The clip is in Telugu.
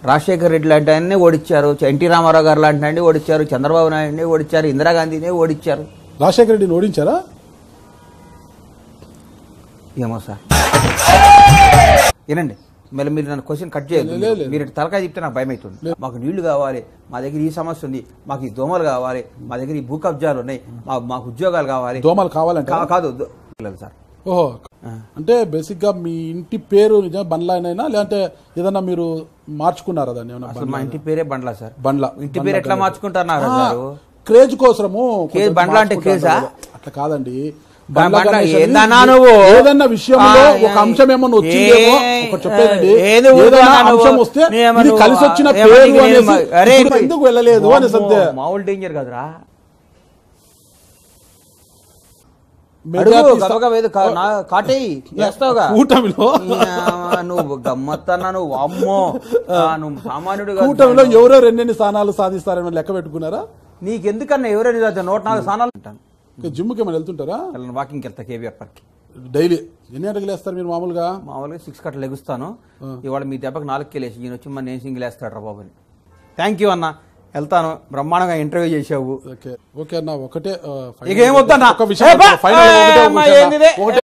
రాజశేఖర రెడ్డి లాంటి ఆయన్ని ఓడిచ్చారు ఎన్టీ రామారావు గారు లాంటి ఆయన్ని ఓడిచ్చారు చంద్రబాబు నాయుడిని ఓడిచ్చారు ఇందిరాగాంధీని ఓడిచ్చారు రాజశేఖర రెడ్డిని ఓడించారా ఏమో సార్ వినండి మళ్ళీ మీరు నన్ను క్వశ్చన్ కట్ చేయదు లేదు, లేదు. మీరు ఇటు తలకాయ చెప్తే నాకు భయం అవుతుంది మాకు నీళ్లు కావాలి మా దగ్గర ఈ సమస్య ఉంది మాకు ఈ దోమలు కావాలి మా దగ్గర ఈ భూ కబ్జాలు ఉన్నాయి మా మాకు ఉద్యోగాలు కావాలి దోమలు కావాలంటే కా- కాదు దో- లేదు సార్ ఓహో అంటే బేసిక్ గా మీ ఇంటి పేరు నిజంగా బండ్లైనా లేదంటే ఏదన్నా మీరు మార్చుకున్నారా దాన్ని ఏమన్నా అసలు మా ఇంటి పేరే బండ్లా సార్ బండ్ల ఇంటి పేరు ఎట్లా మార్చుకుంటారు నాగరాజు గారు క్రేజ్ కోసము క్రేజ్ కొంచెం బండ్ల అంటే మార్చుకుంటారు క్రేజా? కదా. అట్లా కాదండి బండ్ల బండ్ల గణేష్ అని ఏందన్నా నువ్వు? ఏదన్నా విషయంలో ఆ, ఒక అంశం ఏమన్నా వచ్చిందేమో ఏ- ఒకటి చెప్పేదండి ఏది ఊరుకోనా ఏదైనా నువ్వు? అంశం వస్తే నేమన్నా ఇది నువ్వు? కలిసి వచ్చిన ఏమన్నా పేరు నీకు అనేసి నేను- అరే, ఇప్పుడు ఎందుకు వెళ్ళలేదు అని అంతే మామూలు డేంజర్ కదరా మెజారిటీ అడుగు స్థా- గబగబా ఏదో కా- నా- కాటేయి వేస్తావుగా కూటమిలో యా, నువ్వు గమ్మత్తన్నా నువ్వు అమ్మో ఆ, నువ్వు సామాన్యుడు కాదు. కూటమిలో ఎవరో రెండెన్ని స్థానాలు సాధిస్తారని లెక్క పెట్టుకున్నారా నీకెందుకన్నా ఎవరైనా చదివితే నూట నాలుగు స్థానాలు అంటాను ఇంకా జిమ్కి ఏమైనా వెళ్తుంటారా వెళ్ళను వాకింగ్కి వెళ్తా కేవీఆర్ పార్క్కి డైలీ ఎన్ని గంటలకు లేస్తారు మీరు మామూలుగా మామూలుగా సిక్స్ కట్ల లెగుస్తాను ఇవాళ మీ దెబ్బకి నాలుగు కెళ్ళేసి ఈయన వచ్చి మన నేను సింగిల్ వేస్తాడు రా బాబుని థ్యాంక్ యూ అన్న వెళ్తాను బ్రహ్మాండంగా ఇంటర్వ్యూ చేసావు ఓకే ఓకే అన్న ఒకటే ఆ, ఇక ఏమొద్దన్నా ఒక విషయం ఏ బా! ఫైనల్ ఒకటే ఒక ఏ అమ్మా, విషయం ఏందిది? అన్న. ఒకటే